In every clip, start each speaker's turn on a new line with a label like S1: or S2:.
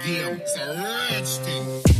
S1: Damn, it's a rich thing.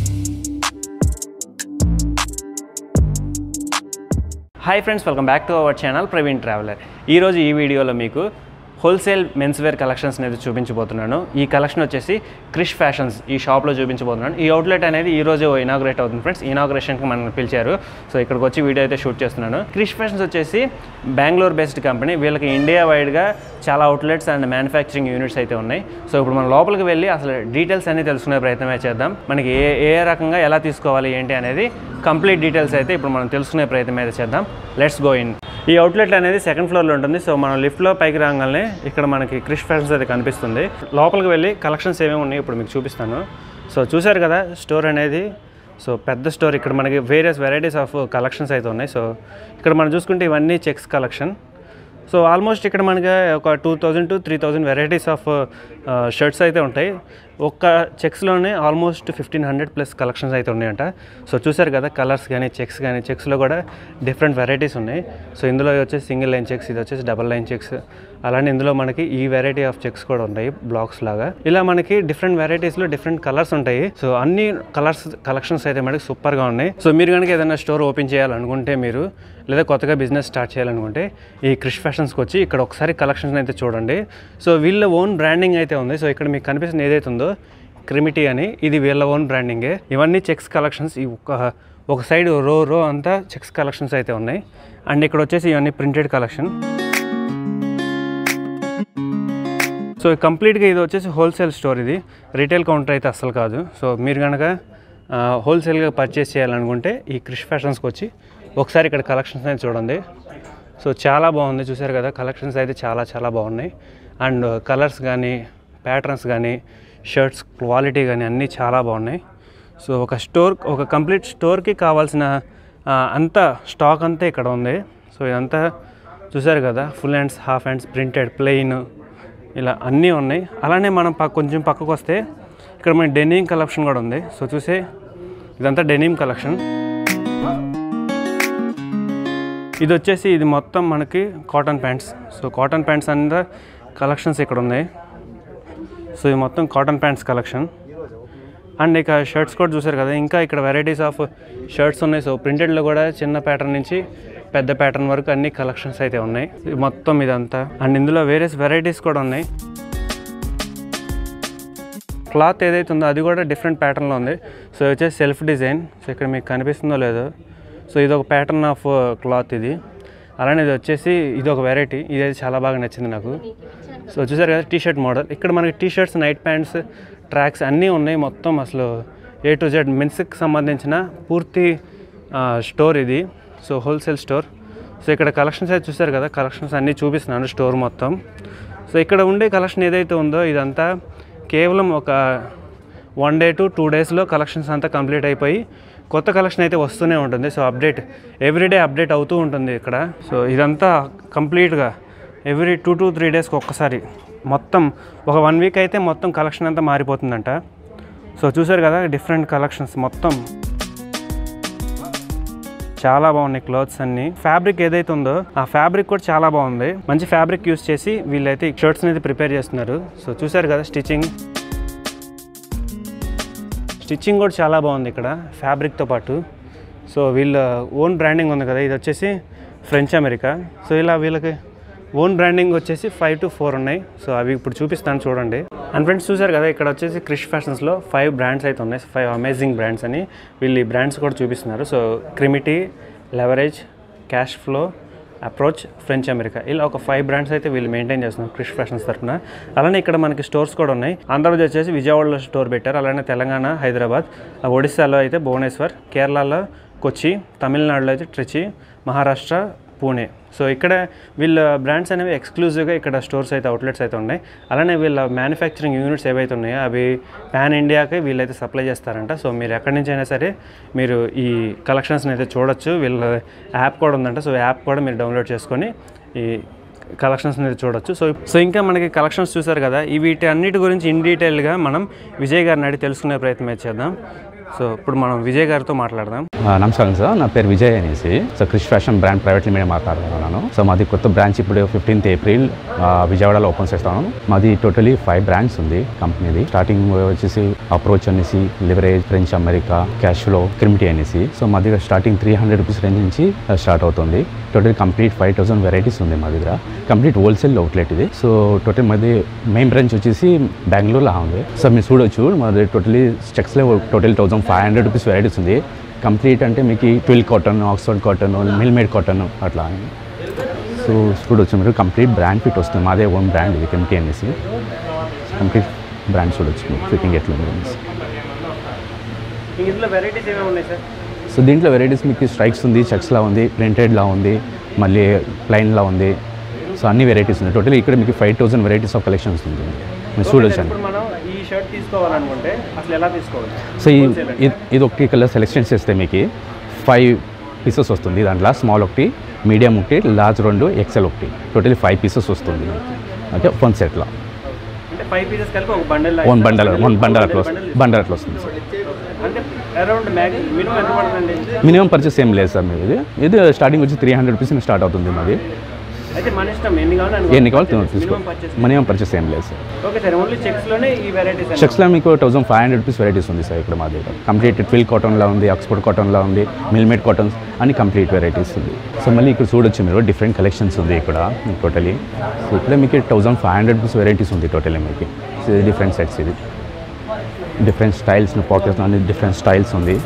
S2: Hi friends welcome back to our channel Praveen traveller ఈరోజు ఈ వీడియోలో మీకు wholesale men's wear collections అనేది చూపించబోతున్నాను ఈ కలెక్షన్ వచ్చేసి క్రిష్ ఫ్యాషన్స్ ఈ షాప్లో చూపించబోతున్నాను ఈ అవుట్లెట్ అనేది ఈ రోజు ఇనాగ్రేట్ అవుతుంది ఫ్రెండ్స్ ఇనాగ్రేషన్కి మనల్ని పిలిచారు సో ఇక్కడికి వచ్చి వీడియో అయితే షూట్ చేస్తున్నాను క్రిష్ ఫ్యాషన్స్ వచ్చేసి బెంగళూరు బేస్డ్ కంపెనీ వీళ్ళకి ఇండియా వైడ్గా చాలా అవుట్లెట్స్ అండ్ మ్యానుఫ్యాక్చరింగ్ యూనిట్స్ అయితే ఉన్నాయి సో ఇప్పుడు మనం లోపలికి వెళ్ళి అసలు డీటెయిల్స్ అన్ని తెలుసుకునే ప్రయత్నమే చేద్దాం మనకి ఏ ఏ రకంగా ఎలా తీసుకోవాలి ఏంటి అనేది కంప్లీట్ డీటెయిల్స్ అయితే ఇప్పుడు మనం తెలుసుకునే ప్రయత్నం అయితే చేద్దాం లెట్స్ గో ఇన్ ఈ అవుట్లెట్ అనేది సెకండ్ ఫ్లోర్లో ఉంటుంది సో మనం లిఫ్ట్లో పైకి రాగానే ఇక్కడ మనకి క్రిష్ ఫ్యాషన్స్ అయితే కనిపిస్తుంది లోపలికి వెళ్ళి కలెక్షన్స్ ఏమేమి ఉన్నాయి ఇప్పుడు మీకు చూపిస్తాను సో చూశారు కదా స్టోర్ అనేది సో పెద్ద స్టోర్ ఇక్కడ మనకి వేరియస్ వెరైటీస్ ఆఫ్ కలెక్షన్స్ అయితే ఉన్నాయి సో ఇక్కడ మనం చూసుకుంటే ఇవన్నీ చెక్స్ కలెక్షన్ సో ఆల్మోస్ట్ ఇక్కడ మనకి ఒక two thousand to three thousand varieties of shirts అయితే ఉంటాయి ఒక్క చెక్స్లోనే almost fifteen hundred plus collections అయితే ఉన్నాయంట సో చూసారు కదా కలర్స్ కానీ చెక్స్ కానీ చెక్స్లో కూడా డిఫరెంట్ వెరైటీస్ ఉన్నాయి సో ఇందులో వచ్చేసి సింగిల్ లైన్ చెక్స్ ఇది వచ్చేసి డబల్ లైన్ చెక్స్ అలానే ఇందులో మనకి ఈ వెరైటీ ఆఫ్ చెక్స్ కూడా ఉన్నాయి బ్లాక్స్ లాగా ఇలా మనకి డిఫరెంట్ వెరైటీస్లో డిఫరెంట్ కలర్స్ ఉంటాయి సో అన్ని కలర్స్ కలెక్షన్స్ అయితే మనకి సూపర్గా ఉన్నాయి సో మీరు కనుక ఏదైనా స్టోర్ ఓపెన్ చేయాలనుకుంటే మీరు లేదా కొత్తగా బిజినెస్ స్టార్ట్ చేయాలనుకుంటే ఈ క్రిష్ ఫ్యాషన్స్కి వచ్చి ఇక్కడ ఒకసారి కలెక్షన్స్ అయితే చూడండి సో వీళ్ళ ఓన్ బ్రాండింగ్ అయితే ఉంది సో ఇక్కడ మీకు కనిపిస్తుంది ఏదైతే ఉందో క్రిమిటీ అని ఇది వీళ్ళ ఓన్ బ్రాండింగే ఇవన్నీ చెక్స్ కలెక్షన్స్ ఈ ఒక ఒక సైడ్ రో రో అంతా చెక్స్ కలెక్షన్స్ అయితే ఉన్నాయి అండ్ ఇక్కడ వచ్చేసి ఇవన్నీ ప్రింటెడ్ కలెక్షన్ సో కంప్లీట్గా ఇది వచ్చేసి హోల్సేల్ స్టోర్ ఇది రీటైల్ కౌంటర్ అయితే అస్సలు కాదు సో మీరు కనుక హోల్సేల్గా పర్చేస్ చేయాలనుకుంటే ఈ క్రిష్ ఫ్యాషన్స్కి వచ్చి ఒకసారి ఇక్కడ కలెక్షన్స్ అయితే చూడండి సో చాలా బాగుంది చూసారు కదా కలెక్షన్స్ అయితే చాలా చాలా బాగున్నాయి అండ్ కలర్స్ కానీ ప్యాటర్న్స్ కానీ షర్ట్స్ క్వాలిటీ కానీ అన్నీ చాలా బాగున్నాయి సో ఒక స్టోర్ ఒక కంప్లీట్ స్టోర్కి కావాల్సిన ఆ, అంతా స్టాక్ అంతా ఇక్కడ ఉంది సో ఇదంతా చూసారు కదా full hands half hands printed plain ఇలా అన్నీ ఉన్నాయి అలానే మనం పక్క కొంచెం పక్కకు వస్తే ఇక్కడ మన డెనిమ్ కలెక్షన్ కూడా ఉంది సో చూసే ఇదంతా డెనిమ్ కలెక్షన్ ఇది వచ్చేసి ఇది మొత్తం మనకి cotton pants so cotton pants అంతా కలెక్షన్స్ ఇక్కడ ఉన్నాయి సో ఇది మొత్తం కాటన్ ప్యాంట్స్ కలెక్షన్ అండ్ ఇక షర్ట్స్ కూడా చూసారు కదా ఇంకా ఇక్కడ వెరైటీస్ ఆఫ్ షర్ట్స్ ఉన్నాయి సో ప్రింటెడ్లో కూడా చిన్న ప్యాటర్న్ నుంచి పెద్ద ప్యాటర్న్ వరకు అన్ని కలెక్షన్స్ అయితే ఉన్నాయి ఇది మొత్తం ఇదంతా అండ్ ఇందులో వేరియస్ వెరైటీస్ కూడా ఉన్నాయి క్లాత్ ఏదైతే ఉందో అది కూడా డిఫరెంట్ ప్యాటర్న్లో ఉంది సో ఇది వచ్చేసి సెల్ఫ్ డిజైన్ సో ఇక్కడ మీకు కనిపిస్తుందో లేదో సో ఇది ఒక ప్యాటర్న్ ఆఫ్ క్లాత్ ఇది అలానే ఇది వచ్చేసి ఇది ఒక వెరైటీ ఇది అయితే చాలా బాగా నచ్చింది నాకు సో చూసారు కదా టీ షర్ట్ మోడల్ ఇక్కడ మనకి T shirts night pants tracks అన్నీ ఉన్నాయి మొత్తం అసలు ఏ టు జెడ్ మెన్స్కి సంబంధించిన పూర్తి ఆ, స్టోర్ ఇది సో హోల్సేల్ స్టోర్ సో ఇక్కడ కలెక్షన్స్ అయితే చూసారు కదా కలెక్షన్స్ అన్నీ చూపిస్తున్నాను స్టోర్ మొత్తం సో ఇక్కడ ఉండే కలెక్షన్ ఏదైతే ఉందో ఇదంతా కేవలం ఒక వన్ డే టు టూ డేస్లో కలెక్షన్స్ అంతా కంప్లీట్ అయిపోయి కొత్త కలెక్షన్ అయితే వస్తూనే ఉంటుంది సో అప్డేట్ ఎవ్రీడే అప్డేట్ అవుతూ ఉంటుంది ఇక్కడ సో ఇదంతా కంప్లీట్గా ఎవ్రీ టూ టు త్రీ డేస్కి ఒక్కసారి మొత్తం ఒక వన్ వీక్ అయితే మొత్తం కలెక్షన్ అంతా మారిపోతుందంట సో చూసారు కదా డిఫరెంట్ కలెక్షన్స్ మొత్తం చాలా బాగున్నాయి క్లోత్స్ అన్ని ఫ్యాబ్రిక్ ఏదైతే ఉందో ఆ ఫ్యాబ్రిక్ కూడా చాలా బాగుంది మంచి ఫ్యాబ్రిక్ యూస్ చేసి వీళ్ళైతే షర్ట్స్ అయితే ప్రిపేర్ చేస్తున్నారు సో చూసారు కదా స్టిచ్చింగ్ స్టిచ్చింగ్ కూడా చాలా బాగుంది ఇక్కడ ఫ్యాబ్రిక్తో పాటు సో వీళ్ళ ఓన్ బ్రాండింగ్ ఉంది కదా ఇది వచ్చేసి ఫ్రెంచ్ అమెరికా సో ఇలా వీళ్ళకి ఓన్ బ్రాండింగ్ వచ్చేసి ఫైవ్ టు ఫోర్ ఉన్నాయి సో అవి ఇప్పుడు చూపిస్తాను చూడండి అండ్ ఫ్రెండ్స్ చూసారు కదా ఇక్కడ వచ్చేసి క్రిష్ ఫ్యాషన్స్లో ఫైవ్ బ్రాండ్స్ అయితే ఉన్నాయి ఫైవ్ అమేజింగ్ బ్రాండ్స్ అని వీళ్ళు ఈ బ్రాండ్స్ కూడా చూపిస్తున్నారు సో క్రిమిటీ leverage cash flow approach French America ఇలా ఒక ఫైవ్ బ్రాండ్స్ అయితే వీళ్ళు మెయింటైన్ చేస్తున్నారు క్రిష్ ఫ్యాషన్స్ తరఫున అలానే ఇక్కడ మనకి స్టోర్స్ కూడా ఉన్నాయి ఆంధ్రప్రదేశ్ వచ్చేసి విజయవాడలో స్టోర్ పెట్టారు అలానే తెలంగాణ హైదరాబాద్ ఆ ఒడిస్సాలో అయితే భువనేశ్వర్ కేరళలో కొచ్చి తమిళనాడులో అయితే ట్రిచి మహారాష్ట్ర పూణే సో ఇక్కడ వీళ్ళ బ్రాండ్స్ అనేవి ఎక్స్క్లూజివ్గా ఇక్కడ స్టోర్స్ అయితే అవుట్లెట్స్ అయితే ఉన్నాయి అలానే వీళ్ళ మ్యానుఫ్యాక్చరింగ్ యూనిట్స్ ఏవైతే ఉన్నాయో అవి పాన్ ఇండియాకి వీళ్ళైతే సప్లై చేస్తారంట సో మీరు ఎక్కడి నుంచి అయినా సరే మీరు ఈ కలెక్షన్స్ని అయితే చూడొచ్చు వీళ్ళ యాప్ కూడా ఉందంట సో యాప్ కూడా మీరు డౌన్లోడ్ చేసుకొని ఈ కలెక్షన్స్ అనేది చూడొచ్చు సో సో ఇంకా మనకి కలెక్షన్స్ చూసారు కదా ఈ వీటి అన్నిటి గురించి ఇన్ డీటెయిల్గా మనం విజయ్ గారిని అడిగి తెలుసుకునే ప్రయత్నం అయితే చేద్దాం సో ఇప్పుడు మనం విజయ్ గారితో మాట్లాడదాం
S3: ఆ, నమస్కారం సార్ నా పేరు విజయ్ అనేసి so Krish fashion brand private limited మాట్లాడుతున్నాను సో మాది కొత్త బ్రాంచ్ ఇప్పుడు ఫిఫ్టీన్త్ ఏప్రిల్ ఆ, విజయవాడలో ఓపెన్ చేస్తాను మాది టోటలీ ఫైవ్ బ్రాండ్స్ ఉంది కంపెనీది స్టార్టింగ్ వచ్చేసి అప్రోచ్ అనేసి leverage French America cash flow క్రిమిటీ అనేసి సో మా దగ్గర starting three hundred rupees range నుంచి స్టార్ట్ అవుతుంది total complete five thousand varieties ఉంది మా దగ్గర కంప్లీట్ హోల్సేల్ అవుట్లెట్ ఇది సో టోటల్ మాది మెయిన్ బ్రాంచ్ వచ్చేసి బెంగళూరులో ఉంది సో మీరు చూడొచ్చు మాది టోటలీ స్టెక్స్లో total thousand five hundred rupees varieties ఉంది కంప్లీట్ అంటే మీకు twill cotton Oxford cotton mill made cotton అట్లా సో చూడొచ్చు మీరు కంప్లీట్ బ్రాండ్ ఫిట్ వస్తుంది మాదే ఓన్ బ్రాండ్ ఇది కెమిటీ అనేసి కంప్లీట్ బ్రాండ్ చూడొచ్చు ఫిట్టింగ్ ఎట్లా ఉంది అనేసి
S2: ఇందులో వెరైటీస్ ఏమేమి ఉన్నాయి సార్
S3: సో దీంట్లో వెరైటీస్ మీకు స్ట్రైక్స్ ఉంది చెక్స్లా ఉంది ప్రింటెడ్లా ఉంది మళ్ళీ ప్లైన్లా ఉంది సో అన్ని వెరైటీస్ ఉన్నాయి టోటల్ ఇక్కడ మీకు five thousand varieties of collections ఉంది మీరు చూడొచ్చు అండి
S2: ఇప్పుడు మనం ఈ షర్ట్ తీసుకోవాలనుకుంటే అసలు ఎలా తీసుకోవాలి
S3: సో ఈ ఇది- ఇది ఒకటి కలర్ సెలెక్షన్ చేస్తే మీకు ఫైవ్ పీసెస్ వస్తుంది దాంట్లో స్మాల్ ఒకటి మీడియం ఒకటి లార్జ్ రెండు ఎక్సెల్ ఒకటి టోటలీ ఫైవ్ పీసెస్ వస్తుంది ఓకే వన్ సెట్లో
S2: అంటే ఫైవ్ పీసెస్ కలిపి ఒక bundle
S3: one bundle one bundle అట్లా వస్తుంది బండల్ అట్లా వస్తుంది సార్
S2: అంటే అరౌండ్ మ్యాక్స్ మినిమం ఎంత పడుతుందండి
S3: మినిమం పర్చేస్ ఏం లేదు సార్ మీరు ఇది ఇది స్టార్టింగ్ వచ్చి త్రీ హండ్రెడ్ రూపీస్ స్టార్ట్ అవుతుంది మాది
S2: అయితే మన ఇష్టం ఎన్ని కావాలి
S3: ఎన్ని కావాలి తీసుకో
S2: మినిమం పర్చేస్
S3: మినిమం పర్చేస్ ఏం లేదు sir
S2: okay sir only checks లోనే ఈ వెరైటీస్
S3: చెక్స్లో మీకు thousand five hundred rupees varieties ఉంది సార్ ఇక్కడ మా దగ్గర కంప్లీట్ ట్విల్ కాటన్లో ఉంది ఆక్స్ఫర్డ్ కాటన్లో ఉంది మిల్మేడ్ కాటన్స్ అన్ని కంప్లీట్ వెరైటీస్ ఉంది సో మళ్ళీ ఇక్కడ చూడొచ్చు మీరు డిఫరెంట్ కలెక్షన్స్ ఉంది ఇక్కడ టోటలీ సో ఇక్కడ మీకు thousand five hundred rupees varieties ఉంది టోటలీ మీకు సో ఇది డిఫరెంట్ సెట్స్ ఇది డిఫరెంట్ స్టైల్స్ పాకెట్స్ అన్ని డిఫరెంట్ స్టైల్స్ ఉంది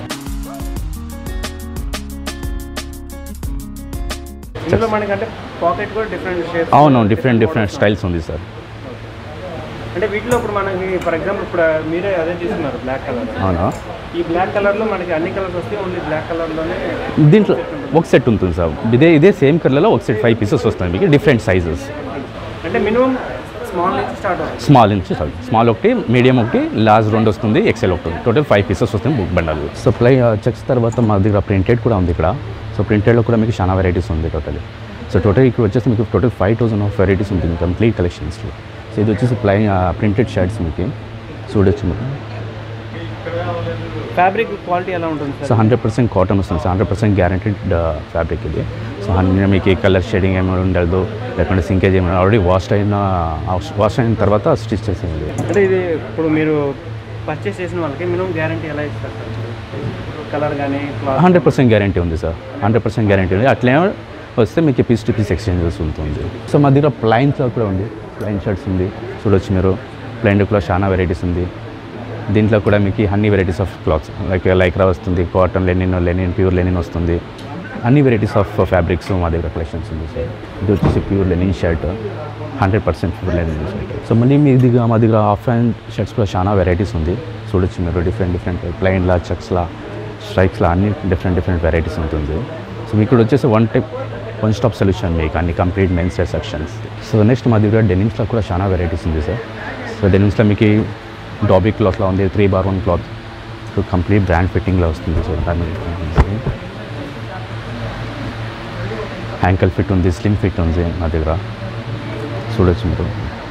S2: ఇందులో మనకంటే పాకెట్ కూడా డిఫరెంట్ షేప్
S3: అవును డిఫరెంట్ డిఫరెంట్ స్టైల్స్ ఉంది సార్
S2: అంటే వీటిలో ఇప్పుడు మనకి ఫర్ ఎగ్జాంపుల్ ఇప్పుడు మీరే అదే తీసుకున్నారు బ్లాక్ కలర్
S3: అవునా
S2: ఈ బ్లాక్ కలర్ లో మనకి అన్ని కలర్స్ వస్తాయి ఓన్లీ బ్లాక్ కలర్ లోనే
S3: దీంట్లో ఒక సెట్ ఉంటుంది సార్ ఇదే ఇదే సేమ్ కలర్లో ఒక సెట్ ఫైవ్ పీసెస్ వస్తాయి మీకు డిఫరెంట్ సైజెస్
S2: అంటే మినిమం స్మాల్ నుంచి స్టార్ట్ అవుతుంది
S3: స్మాల్ నుంచి సారీ స్మాల్ ఒకటి మీడియం ఒకటి లార్జ్ రెండు వస్తుంది ఎక్సెల్ ఒకటి టోటల్ ఫైవ్ పీసెస్ వస్తుంది బుక్ బండల్ సప్లై చెక్స్ తర్వాత మా దగ్గర ప్రింటెడ్ కూడా ఉంది ఇక్కడ సో ప్రింటెడ్లో కూడా మీకు చాలా వెరైటీస్ ఉంది టోటల్ సో టోటల్ ఇక్కడ వచ్చేసి మీకు total five thousand of varieties ఉంటుంది కంప్లీట్ కలెక్షన్స్లో సో ఇది వచ్చేసి ప్లై ప్రింటెడ్ షర్ట్స్ మీకు చూడొచ్చు మీకు
S2: ఫ్యాబ్రిక్ క్వాలిటీ ఎలా ఉంటుంది
S3: so
S2: sir
S3: hundred percent cotton వస్తుంది హండ్రెడ్ పర్సెంట్ గ్యారంటీడ్ ఫ్యాబ్రిక్ ఇది సో హండ్రెడ్ మీకు ఏ కలర్ షేడింగ్ ఏమైనా ఉండదు లేకుంటే సింకేజ్ ఏమైనా ఆల్రెడీ వాష్ అయిన వాష్ అయిన తర్వాత స్టిచ్ చేసింది
S2: అంటే ఇది ఇప్పుడు మీరు పర్చేస్ చేసిన వాళ్ళకి మినిమం గ్యారంటీ ఎలా ఇస్తారు సార్ కలర్ కానీ క్లాత్
S3: హండ్రెడ్ పర్సెంట్ గ్యారంటీ ఉంది సార్ హండ్రెడ్ పర్సెంట్ గ్యారంటీ ఉంది అట్లే వస్తే మీకు పీస్ టు పీస్ ఎక్స్చేంజెస్ ఉంటుంది సో మా దగ్గర ప్లైన్స్లో కూడా ఉంది ప్లైన్ షర్ట్స్ ఉంది చూడొచ్చు మీరు ప్లైన్ కూడా చాలా వెరైటీస్ ఉంది దీంట్లో కూడా మీకు అన్ని varieties of cloths like lycra వస్తుంది cotton linen linen pure linen వస్తుంది అన్ని వెరైటీస్ ఆఫ్ ఫ్యాబ్రిక్స్ మా దగ్గర కలెక్షన్స్ ఉంది సార్ ఇది వచ్చేసి pure linen shirt hundred percent pure linen shirt so మళ్ళీ మీ దగ్గర మా దగ్గర ఆఫ్ హ్యాండ్ షర్ట్స్ కూడా చాలా వెరైటీస్ ఉంది చూడొచ్చు మీరు డిఫరెంట్ డిఫరెంట్ ప్లైన్లా చెక్స్లా స్ట్రైక్స్లా అన్ని డిఫరెంట్ డిఫరెంట్ వెరైటీస్ ఉంటుంది సో మీకు ఇక్కడ వచ్చేసి one type one stop solution మీకు అన్ని complete men's wear sections so next మా దగ్గర డెనిమ్స్లో కూడా చాలా వెరైటీస్ ఉంది సార్ సో డెనిమ్స్లో మీకు డాబీ క్లాత్లో ఉంది three bar one cloth so complete brand ఫిట్టింగ్లో వస్తుంది సార్ దాని హ్యాంకల్ ఫిట్ ఉంది స్లిమ్ ఫిట్ ఉంది మా దగ్గర చూడొచ్చు మీరు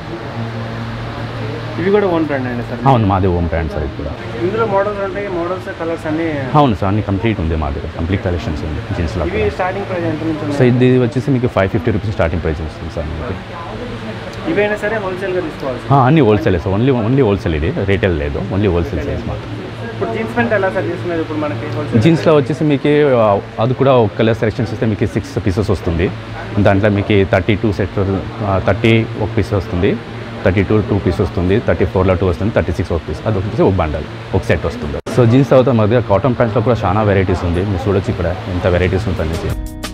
S2: ఇవి కూడా ఓన్ బ్రాండ్ అండి సార్
S3: అవును మాది ఓమ్ బ్రాండ్ సార్ ఇప్పుడు
S2: ఇందులో మోడల్స్ ఉంటాయి మోడల్స్ కలర్స్ అన్ని
S3: అవును సార్ అన్ని కంప్లీట్ ఉంది మా దగ్గర కంప్లీట్ కలెక్షన్స్ ఉంది జీన్స్లో
S2: ఇవి స్టార్టింగ్ ప్రైస్ ఎంత నుంచి
S3: సో
S2: ఉన్నాయి
S3: ఇది వచ్చేసి మీకు five fifty rupees starting price వస్తుంది సార్ మీకు
S2: ఇవైనా సరే హోల్సేల్గా తీసుకోవాలి
S3: ఆ, అన్ని wholesale sir only only wholesale ఇది రీటైల్ లేదు ఓన్లీ హోల్సేల్ సైజ్ మాత్రం
S2: ఇప్పుడు జీన్స్ ప్యాంట్ ఎలా సార్ తీసుకునేది ఇప్పుడు మనకి హోల్సేల్
S3: జీన్స్లో వచ్చేసి మీకు ఆ, అది కూడా ఒక కలర్ సెలెక్షన్స్ వస్తే మీకు సిక్స్ పీసెస్ వస్తుంది దాంట్లో మీకు థర్టీ టూ సెట్ థర్టీ ఒక పీస్ వస్తుంది థర్టీ టూ టూ పీస్ వస్తుంది థర్టీ ఫోర్లో టూ వస్తుంది థర్టీ సిక్స్ ఒక పీస్ అది వచ్చేసి ఒక బండల్ ఒక సెట్ వస్తుంది సో జీన్స్ తర్వాత మా దగ్గర కాటన్ ప్యాంట్స్లో కూడా చాలా వెరైటీస్ ఉంది మీరు చూడొచ్చు ఇక్కడ ఎంత వెరైటీస్ ఉంటుంది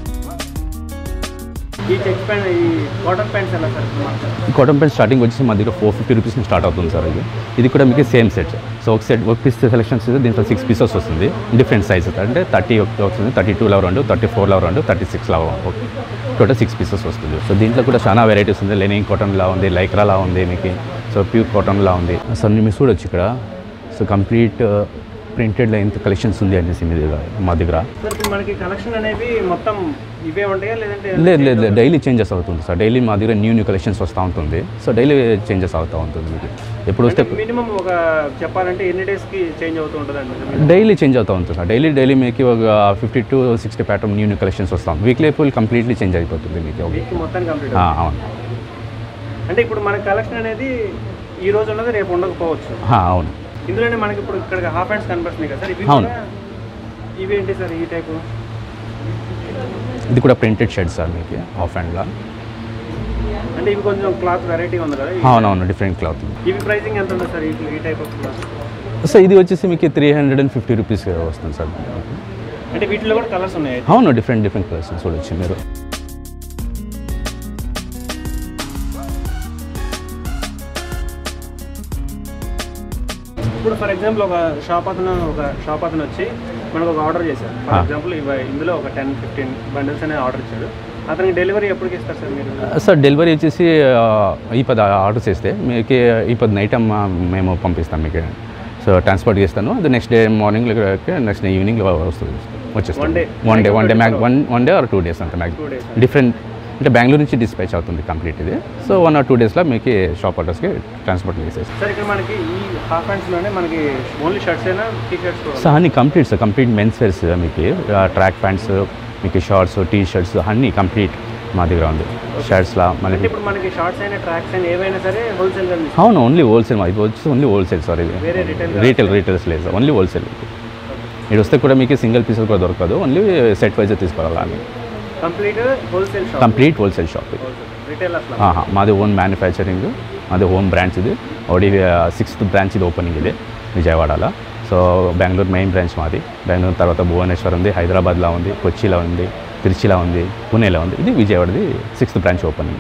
S2: ఈ చెక్ ప్యాంట్ ఈ కాటన్ ప్యాంట్స్ ఎలా సార్ ఇప్పుడు మనకి?
S3: కాటన్ ప్యాంట్ స్టార్టింగ్ వచ్చేసి మా దగ్గర ఫోర్ ఫిఫ్టీ రూపీస్ స్టార్ట్ అవుతుంది సార్ ఇది ఇది కూడా మీకు సేమ్ సెట్ సో ఒక సెట్ ఒక పీస్ సెలెక్షన్స్ దీంట్లో సిక్స్ పీసెస్ వస్తుంది డిఫరెంట్ సైజెస్ అంటే థర్టీ వస్తుంది థర్టీ టూలో రెండు థర్టీ ఫోర్లో రెండు థర్టీ సిక్స్లో టోటల్ సిక్స్ పీసెస్ వస్తుంది సో దీంట్లో కూడా చాలా వెరైటీస్ ఉంది లెనిన్ కాటన్లా ఉంది లైక్రాలా ఉంది మీకు సో ప్యూర్ కాటన్లా ఉంది సో మీరు చూడొచ్చు ఇక్కడ సో కంప్లీట్ ప్రింటెడ్లో ఎంత కలెక్షన్స్ ఉంది అనేసి మీ దగ్గర మా దగ్గర
S2: సార్ ఇప్పుడు మనకి కలెక్షన్ అనేవి మొత్తం ఇవే ఉంటాయా లేదంటే
S3: లేదు లేదు లేదు డైలీ చేంజెస్ అవుతుంది సార్ డైలీ మా దగ్గర న్యూ న్యూ కలెక్షన్స్ వస్తూ ఉంటుంది సో డైలీ చేంజెస్ అవుతూ ఉంటుంది మీకు ఎప్పుడు వస్తే
S2: మినిమం ఒక చెప్పాలంటే ఎన్ని డేస్ కి చేంజ్ అవుతూ ఉంటుంది
S3: డైలీ చేంజ్ అవుతూ ఉంటుంది సార్ డైలీ డైలీ మీకు ఒక fifty to sixty pattern new new collections వస్తాం వీక్లీ ఫుల్ కంప్లీట్లీ చేంజ్ అయిపోతుంది మీకు
S2: వీక్ మొత్తం కంప్లీట్
S3: ఆ, అవును
S2: అంటే ఇప్పుడు మన కలెక్షన్ అనేది ఈ రోజు ఉన్నది రేపు ఉండకపోవచ్చు
S3: ఆ, అవును
S2: ఇందులోనే మనకి ఇప్పుడు ఇక్కడ హాఫ్ హ్యాండ్స్ కనిపిస్తున్నాయి కదా సార్ ఇవి
S3: అవును.
S2: కూడా ఇవేంటి సార్ ఈ టైపు
S3: ఇది కూడా ప్రింటెడ్ షర్ట్ సార్ మీకు ఆఫ్ హ్యాండ్లా
S2: అంటే ఇవి కొంచెం క్లాత్ వెరైటీ ఉంది కదా
S3: అవునవును డిఫరెంట్ క్లాత్
S2: ఇవి ప్రైసింగ్ ఎంత ఉంటుంది సార్ ఈ ఈ టైప్ ఆఫ్ క్లాత్
S3: సో ఇది వచ్చేసి మీకు three hundred and fifty rupees వస్తుంది సార్
S2: అంటే వీటిలో కూడా కలర్స్ ఉన్నాయి
S3: అవును డిఫరెంట్ డిఫరెంట్ కలర్స్ చూడొచ్చు మీరు
S2: ఇప్పుడు ఫర్ ఎగ్జాంపుల్ ఒక షాప్ అతను ఒక షాప్ అతను వచ్చి మనకు ఒక ఆర్డర్ చేశారు ఫర్
S3: ఆ.
S2: ఎగ్జాంపుల్ ఇవి ఇందులో ఒక టెన్ ఫిఫ్టీన్ బండిల్స్ అనేది ఆర్డర్ ఇచ్చాడు అతనికి డెలివరీ ఎప్పటికి ఇస్తారు సార్ మీరు
S3: సార్ డెలివరీ వచ్చేసి ఆ, ఈ పది ఆర్డర్ చేస్తే మీకు ఈ పది నైట్ అమ్మ మేము పంపిస్తాం మీకు సో ట్రాన్స్పోర్ట్ చేస్తాను అది next day morning next day evening వస్తుంది వచ్చేస్తాం
S2: One day.
S3: One day one day max one one day or two days అంత మ్యాక్
S2: Two days.
S3: డిఫరెంట్ అంటే బెంగళూరు నుంచి డిస్పాచ్ అవుతుంది కంప్లీట్ ఇది సో వన్ ఆర్ టూ డేస్లో మీకు షాప్ అడ్రస్కి ట్రాన్స్పోర్ట్ చేసేస్తాం
S2: సార్ ఇక్కడ మనకి ఈ హాఫ్ హ్యాండ్స్లోనే మనకి ఓన్లీ షర్ట్స్ అయినా టీ షర్ట్స్ కూడా
S3: సో అన్ని complete sir complete men's wears మీకు ట్రాక్ ప్యాంట్స్ మీకు షార్ట్స్ టీ షర్ట్స్ అన్నీ కంప్లీట్ మా దగ్గర ఉంది షర్ట్స్లా మళ్ళీ
S2: అంటే ఇప్పుడు మనకి షార్ట్స్ అయినా ట్రాక్స్ అయినా ఏవైనా సరే హోల్సేల్ గా తీసుకో-
S3: అవును ఓన్లీ హోల్సేల్ ఇది వచ్చి ఓన్లీ హోల్సేల్ సార్ ఇది
S2: వేరే రిటైల్
S3: రీటైల్ రీటైల్స్ లేదు ఓన్లీ హోల్సేల్ ఇది వస్తే కూడా మీకు సింగిల్ పీసెస్ కూడా దొరకదు ఓన్లీ సెట్ వైజ్ తీసుకోవాలి
S2: complete wholesale shop
S3: complete wholesale shop ఇది
S2: రిటైల్ అసలు
S3: ఆహా, మాది ఓన్ మ్యానుఫ్యాక్చరింగ్ మాది ఓన్ బ్రాంచ్ ఇది ఆల్రెడీ సిక్స్త్ బ్రాంచ్ ఇది ఓపెనింగ్ ఇది విజయవాడలో సో బెంగళూరు మెయిన్ బ్రాంచ్ మాది బెంగళూరు తర్వాత భువనేశ్వర్ ఉంది హైదరాబాద్లో ఉంది కొచ్చిలో ఉంది తిరుచిలో ఉంది పూణేలో ఉంది ఇది విజయవాడది సిక్స్త్ బ్రాంచ్ ఓపెనింగ్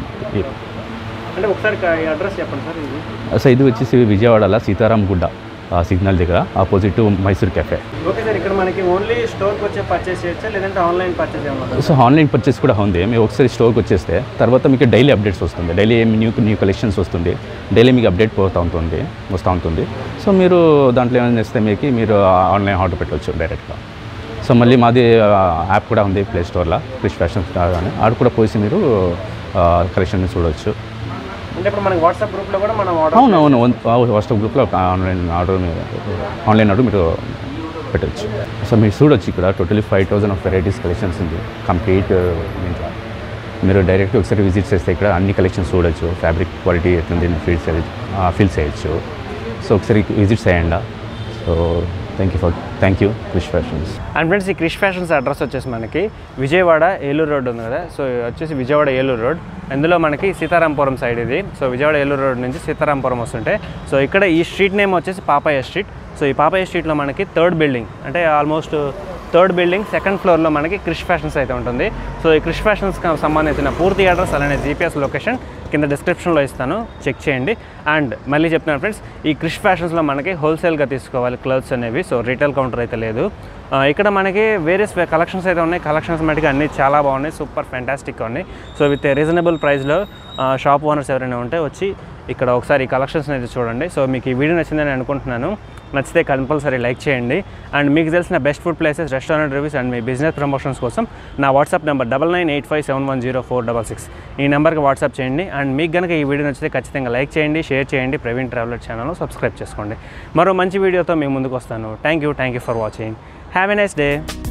S2: అంటే ఒకసారి ఈ అడ్రస్ చెప్పండి సార్ ఇది
S3: సో ఇది వచ్చేసి విజయవాడలో సీతారాం గుడ్డ ఆ సిగ్నల్ దగ్గర opposite Mysore cafe
S2: okay sir ఇక్కడ మనకి ఓన్లీ స్టోర్కి వచ్చే పర్చేస్ చేయొచ్చా లేదంటే ఆన్లైన్ పర్చేస్ ఏమన్నా
S3: సో ఆన్లైన్ పర్చేస్ కూడా ఉంది మీరు ఒకసారి స్టోర్కి వచ్చేస్తే తర్వాత మీకు డైలీ అప్డేట్స్ వస్తుంది డైలీ ఏం న్యూ న్యూ కలెక్షన్స్ వస్తుంది డైలీ మీకు అప్డేట్ పోతూ ఉంటుంది వస్తూ ఉంటుంది సో మీరు దాంట్లో ఏమైనా చేస్తే మీకు మీరు ఆన్లైన్ ఆర్డర్ పెట్టవచ్చు డైరెక్ట్గా సో మళ్ళీ మాది యాప్ కూడా ఉంది ప్లే స్టోర్లో క్రిష్ ఫ్యాషన్ అని ఆడ కూడా పోసి మీరు కలెక్షన్ చూడవచ్చు
S2: అంటే ఇప్పుడు మనకి వాట్సాప్ గ్రూప్లో కూడా మనం ఆర్డర్
S3: అవును అవును వాట్సాప్ గ్రూప్లో ఆన్లైన్ ఆర్డర్ ఆన్లైన్ ఆర్డర్ మీరు పెట్టచ్చు సో మీరు చూడొచ్చు ఇక్కడ totally five thousand of varieties collections ఉంది కంప్లీట్ దీంట్లో మీరు డైరెక్ట్ ఒకసారి విజిట్ చేస్తే ఇక్కడ అన్ని కలెక్షన్స్ చూడొచ్చు ఫ్యాబ్రిక్ క్వాలిటీ ఎట్లుంది ఫీల్ ఫీల్ చేయొచ్చు సో ఒకసారి విజిట్ చేయండి so thank you for thank you Krish fashions
S2: and friends ఈ క్రిష్ ఫ్యాషన్స్ అడ్రస్ వచ్చేసి మనకి విజయవాడ ఏలూరు రోడ్ ఉంది కదా సో ఇది వచ్చేసి విజయవాడ ఏలూరు రోడ్ అందులో మనకి సీతారాంపురం సైడ్ ఇది సో విజయవాడ ఏలూరు రోడ్ నుంచి సీతారాంపురం వస్తుంటే సో ఇక్కడ ఈ స్ట్రీట్ నేమ్ వచ్చేసి పాపయ్య స్ట్రీట్ సో ఈ పాపయ్య స్ట్రీట్లో మనకి థర్డ్ బిల్డింగ్ అంటే ఆల్మోస్ట్ థర్డ్ బిల్డింగ్ సెకండ్ ఫ్లోర్లో మనకి క్రిష్ ఫ్యాషన్స్ అయితే ఉంటుంది సో ఈ క్రిష్ ఫ్యాషన్స్కి సంబంధించిన పూర్తి అడ్రస్ అలానే జీపీఎస్ లొకేషన్ కింద డిస్క్రిప్షన్లో ఇస్తాను చెక్ చేయండి అండ్ మళ్ళీ చెప్తున్నాను ఫ్రెండ్స్ ఈ క్రిష్ ఫ్యాషన్స్లో మనకి హోల్సేల్గా తీసుకోవాలి క్లోత్స్ అనేవి సో రీటైల్ కౌంటర్ అయితే లేదు ఆ, ఇక్కడ మనకి వేరియస్ కలెక్షన్స్ అయితే ఉన్నాయి కలెక్షన్స్ మటుకు అన్నీ చాలా బాగున్నాయి సూపర్ ఫ్యాంటాస్టిక్గా ఉన్నాయి సో విత్ రీజనబుల్ ప్రైస్లో షాప్ ఓనర్స్ ఎవరైనా ఉంటే వచ్చి ఇక్కడ ఒకసారి ఈ కలెక్షన్స్ అయితే చూడండి సో మీకు ఈ వీడియో నచ్చిందని అనుకుంటున్నాను నచ్చితే కంపల్సరీ లైక్ చేయండి అండ్ మీకు తెలిసిన best food places restaurant reviews and మీ బిజినెస్ ప్రమోషన్స్ కోసం నా WhatsApp number double nine eight five seven one zero four double six ఈ నెంబర్కి వాట్సాప్ చేయండి అండ్ మీకు కనుక ఈ వీడియో నచ్చితే ఖచ్చితంగా లైక్ చేయండి షేర్ చేయండి ప్రవీణ్ ట్రావెలర్ ఛానల్ సబ్స్క్రైబ్ చేసుకోండి మరో మంచి వీడియోతో మీ ముందుకు వస్తాను thank you thank you for watching have a nice day